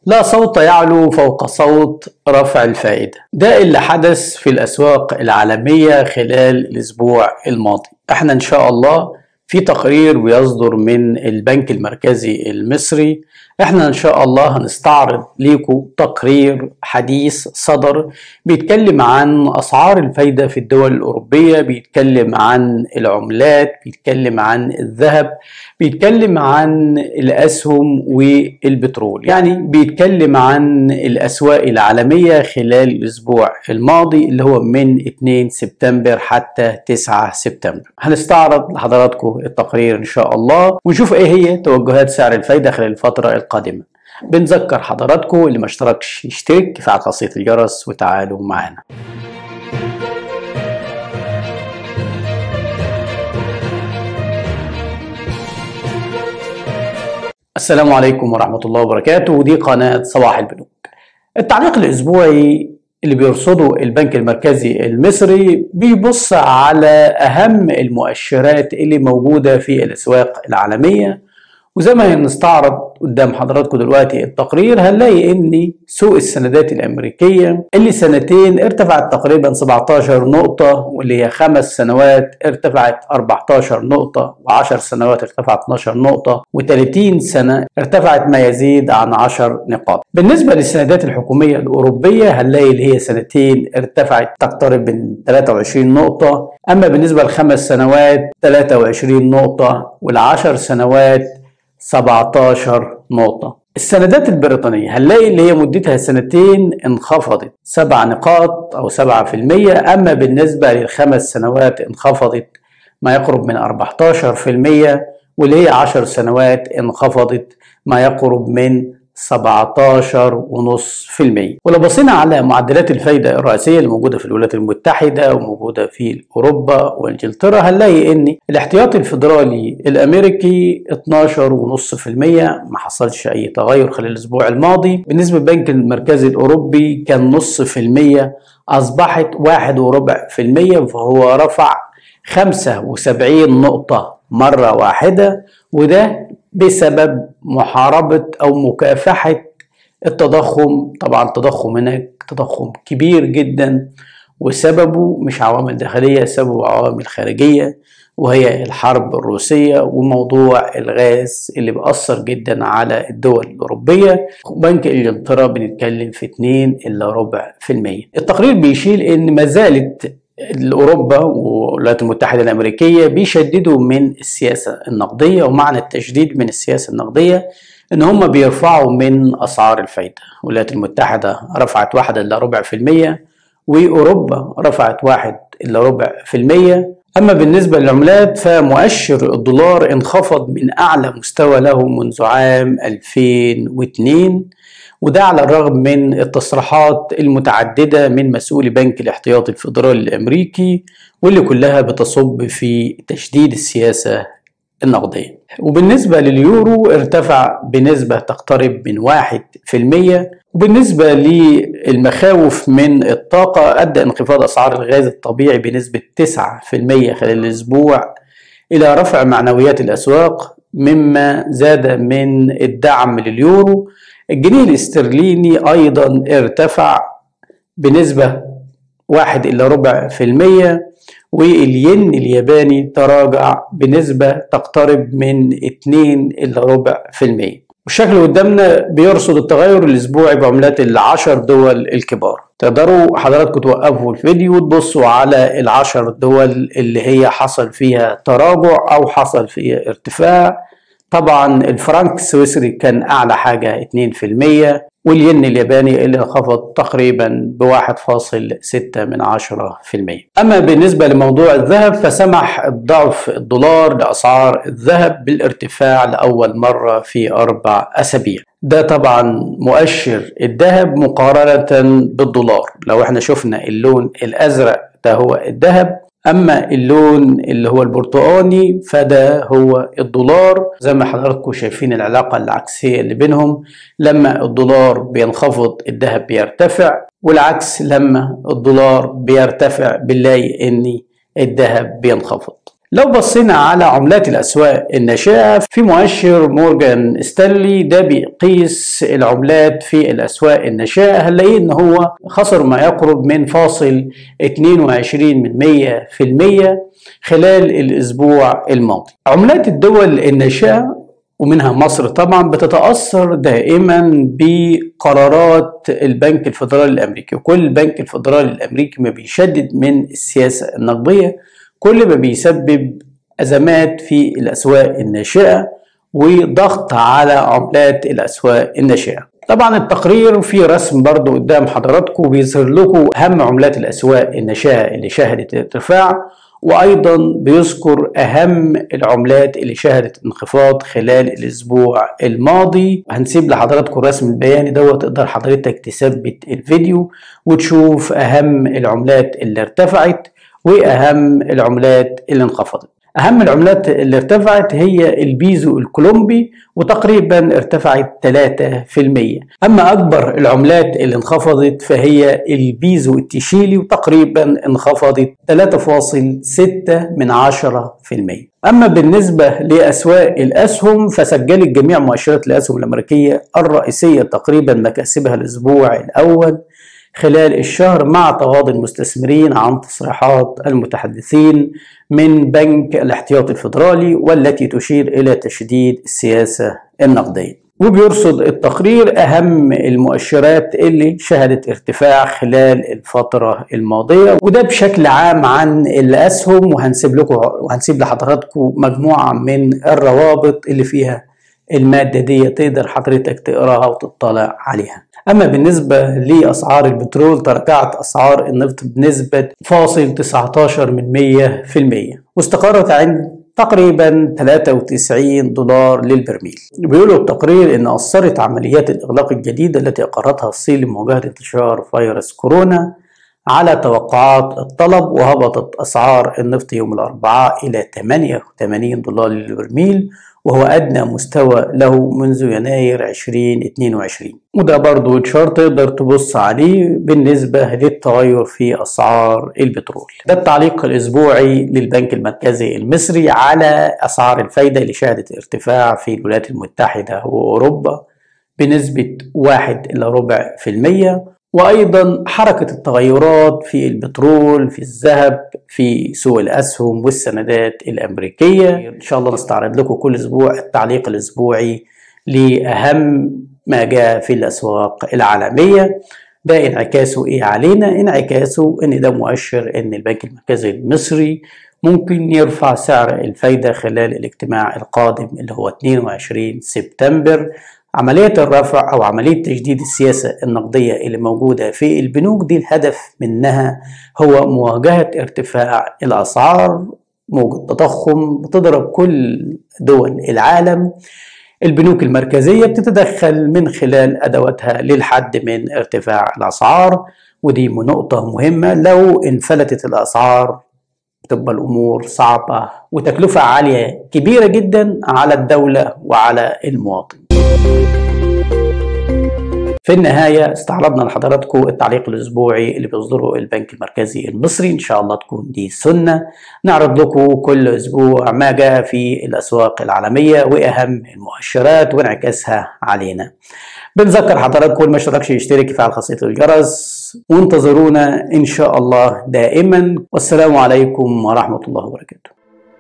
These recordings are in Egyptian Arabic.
لا صوت يعلو فوق صوت رفع الفائدة ده اللي حدث في الأسواق العالمية خلال الأسبوع الماضي احنا إن شاء الله في تقرير بيصدر من البنك المركزي المصري احنا ان شاء الله هنستعرض ليكم تقرير حديث صدر بيتكلم عن اسعار الفايدة في الدول الاوروبية بيتكلم عن العملات بيتكلم عن الذهب بيتكلم عن الاسهم والبترول يعني بيتكلم عن الاسواق العالمية خلال الاسبوع الماضي اللي هو من 2 سبتمبر حتى 9 سبتمبر هنستعرض لحضراتكم التقرير ان شاء الله ونشوف ايه هي توجهات سعر الفايدة خلال الفترة القادمة بنذكر حضراتكم اللي ما اشتركش يشترك يفعل خاصية الجرس وتعالوا معانا السلام عليكم ورحمة الله وبركاته ودي قناة صباح البنوك التعليق الأسبوعي اللي بيرصده البنك المركزي المصري بيبص على أهم المؤشرات اللي موجودة في الأسواق العالمية وزي ما هنستعرض قدام حضراتكم دلوقتي التقرير هنلاقي ان سوق السندات الامريكيه اللي سنتين ارتفعت تقريبا 17 نقطه واللي هي خمس سنوات ارتفعت 14 نقطه و10 سنوات ارتفعت 12 نقطه و30 سنه ارتفعت ما يزيد عن 10 نقاط. بالنسبه للسندات الحكوميه الاوروبيه هنلاقي اللي هي سنتين ارتفعت تقترب من 23 نقطه اما بالنسبه لخمس سنوات 23 نقطه والعشر سنوات 17 نقطة السندات البريطانية هنلاقي اللي هي مدتها سنتين انخفضت سبع نقاط أو سبعة في المية أما بالنسبة للخمس سنوات انخفضت ما يقرب من 14 في المية واللي هي عشر سنوات انخفضت ما يقرب من 17.5% ولو بصينا على معدلات الفايدة الرئيسية اللي موجودة في الولايات المتحدة وموجودة في أوروبا وإنجلترا هنلاقي إن الاحتياطي الفيدرالي الأمريكي 12.5% ما حصلش أي تغير خلال الأسبوع الماضي بالنسبة للبنك المركزي الأوروبي كان نص في المية أصبحت واحد وربع في المية فهو رفع 75 نقطة مرة واحدة وده بسبب محاربة أو مكافحة التضخم طبعا التضخم هناك تضخم كبير جدا وسببه مش عوامل داخلية سببه عوامل خارجية وهي الحرب الروسية وموضوع الغاز اللي بأثر جدا على الدول الأوروبية بنك إنجلترا بنتكلم في 2 إلا ربع في المية التقرير بيشيل إن ما زالت اوروبا والولايات المتحده الامريكيه بيشددوا من السياسه النقديه ومعنى التشديد من السياسه النقديه ان هم بيرفعوا من اسعار الفايده الولايات المتحده رفعت واحد الا ربع في المية واوروبا رفعت واحد الا ربع في المية اما بالنسبه للعملات فمؤشر الدولار انخفض من اعلى مستوى له منذ عام 2002 وده على الرغم من التصريحات المتعددة من مسؤولي بنك الاحتياطي الفيدرالي الأمريكي واللي كلها بتصب في تشديد السياسة النقدية وبالنسبة لليورو ارتفع بنسبة تقترب من واحد في المية وبالنسبة للمخاوف من الطاقة أدى انخفاض أسعار الغاز الطبيعي بنسبة 9% خلال الأسبوع إلى رفع معنويات الأسواق مما زاد من الدعم لليورو الجنيه الاسترليني أيضا ارتفع بنسبة واحد إلا ربع في المية والين الياباني تراجع بنسبة تقترب من اتنين إلا ربع في المية والشكل قدامنا بيرصد التغير الأسبوعي بعملات العشر دول الكبار تقدروا حضراتكم توقفوا الفيديو وتبصوا على العشر دول اللي هي حصل فيها تراجع أو حصل فيها ارتفاع طبعا الفرنك السويسري كان اعلى حاجه 2% والين الياباني اللي انخفض تقريبا ب 1.6 من 10%. اما بالنسبه لموضوع الذهب فسمح ضعف الدولار لاسعار الذهب بالارتفاع لاول مره في اربع اسابيع. ده طبعا مؤشر الذهب مقارنه بالدولار، لو احنا شفنا اللون الازرق ده هو الذهب اما اللون اللي هو البرتقاني فده هو الدولار زي ما حضراتكم شايفين العلاقه العكسيه اللي بينهم لما الدولار بينخفض الذهب بيرتفع والعكس لما الدولار بيرتفع بنلاقي ان الذهب بينخفض لو بصينا على عملات الأسواق الناشئة في مؤشر مورجان ستانلي ده بيقيس العملات في الأسواق الناشئة هنلاقيه إن هو خسر ما يقرب من فاصل 22 من 100 في المية خلال الأسبوع الماضي عملات الدول الناشئة ومنها مصر طبعا بتتأثر دائما بقرارات البنك الفيدرالي الأمريكي وكل البنك الفيدرالي الأمريكي ما بيشدد من السياسة النقدية كل ما بيسبب أزمات في الأسواق الناشئة وضغط على عملات الأسواق الناشئة طبعا التقرير فيه رسم برضو قدام حضراتكم بيظهر لكم أهم عملات الأسواق الناشئة اللي شهدت ارتفاع وايضا بيذكر اهم العملات اللي شهدت انخفاض خلال الاسبوع الماضي هنسيب لحضراتكم الرسم البياني دوت تقدر حضرتك تثبت الفيديو وتشوف اهم العملات اللي ارتفعت واهم العملات اللي انخفضت اهم العملات اللي ارتفعت هي البيزو الكولومبي وتقريبا ارتفعت 3% اما اكبر العملات اللي انخفضت فهي البيزو التشيلي وتقريبا انخفضت 3.6 من 10% اما بالنسبه لاسواق الاسهم فسجلت جميع مؤشرات الاسهم الامريكيه الرئيسيه تقريبا مكاسبها الاسبوع الاول خلال الشهر مع تغاضي المستثمرين عن تصريحات المتحدثين من بنك الاحتياطي الفيدرالي والتي تشير الى تشديد السياسه النقديه. وبيرصد التقرير اهم المؤشرات اللي شهدت ارتفاع خلال الفتره الماضيه وده بشكل عام عن الاسهم وهنسيب لكم وهنسيب لحضراتكم مجموعه من الروابط اللي فيها الماده دي تقدر حضرتك تقراها وتطلع عليها. أما بالنسبة لأسعار البترول تراجعت أسعار النفط بنسبة فاصل 19 من 100 في المية واستقرت عند تقريبا 93 دولار للبرميل بيقولوا التقرير ان اثرت عمليات الاغلاق الجديده التي اقرتها الصين لمواجهه انتشار فيروس كورونا على توقعات الطلب وهبطت اسعار النفط يوم الاربعاء الى 88 دولار للبرميل وهو أدنى مستوى له منذ يناير 2022 وده برضو تشارت تقدر تبص عليه بالنسبة للتغير في أسعار البترول ده التعليق الأسبوعي للبنك المركزي المصري على أسعار الفايدة اللي شهدت ارتفاع في الولايات المتحدة وأوروبا بنسبة واحد إلى ربع في المية وايضا حركه التغيرات في البترول في الذهب في سوق الاسهم والسندات الامريكيه ان شاء الله نستعرض لكم كل اسبوع التعليق الاسبوعي لاهم ما جاء في الاسواق العالميه ده انعكاسه ايه علينا انعكاسه ان ده مؤشر ان البنك المركزي المصري ممكن يرفع سعر الفايده خلال الاجتماع القادم اللي هو 22 سبتمبر عملية الرفع أو عملية تجديد السياسة النقدية اللي موجودة في البنوك دي الهدف منها هو مواجهة ارتفاع الأسعار موجة تضخم بتضرب كل دول العالم البنوك المركزية بتتدخل من خلال أدواتها للحد من ارتفاع الأسعار ودي نقطة مهمة لو انفلتت الأسعار بتبقى الأمور صعبة وتكلفة عالية كبيرة جدا على الدولة وعلى المواطن في النهاية استعرضنا لحضراتكم التعليق الأسبوعي اللي بيصدره البنك المركزي المصري إن شاء الله تكون دي سنة نعرض لكم كل أسبوع ما جاء في الأسواق العالمية وأهم المؤشرات وانعكاسها علينا بنذكر حضراتكم ما اشتركش يشترك يفعل خاصية الجرس وانتظرونا إن شاء الله دائما والسلام عليكم ورحمة الله وبركاته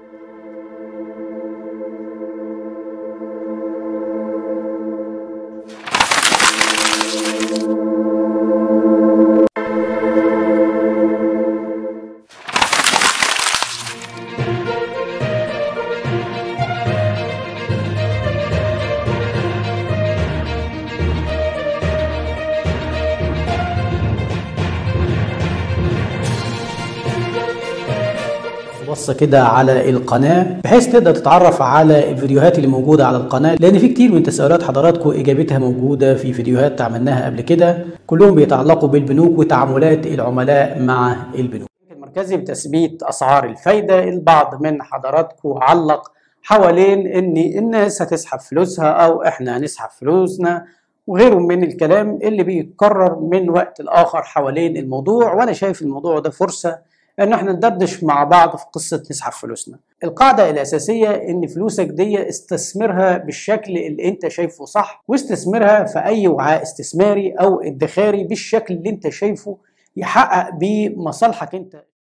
بصه كده على القناه بحيث تقدر تتعرف على الفيديوهات اللي موجوده على القناه لان في كتير من تساؤلات حضراتكم اجابتها موجوده في فيديوهات عملناها قبل كده كلهم بيتعلقوا بالبنوك وتعاملات العملاء مع البنوك المركزي بتثبيت اسعار الفايده البعض من حضراتكم علق حوالين ان الناس هتسحب فلوسها او احنا هنسحب فلوسنا وغيره من الكلام اللي بيتكرر من وقت لاخر حوالين الموضوع وانا شايف الموضوع ده فرصه ان احنا ندردش مع بعض في قصه نسحب فلوسنا القاعده الاساسيه ان فلوسك دي استثمرها بالشكل اللي انت شايفه صح واستثمرها في اي وعاء استثماري او ادخاري بالشكل اللي انت شايفه يحقق بيه مصالحك انت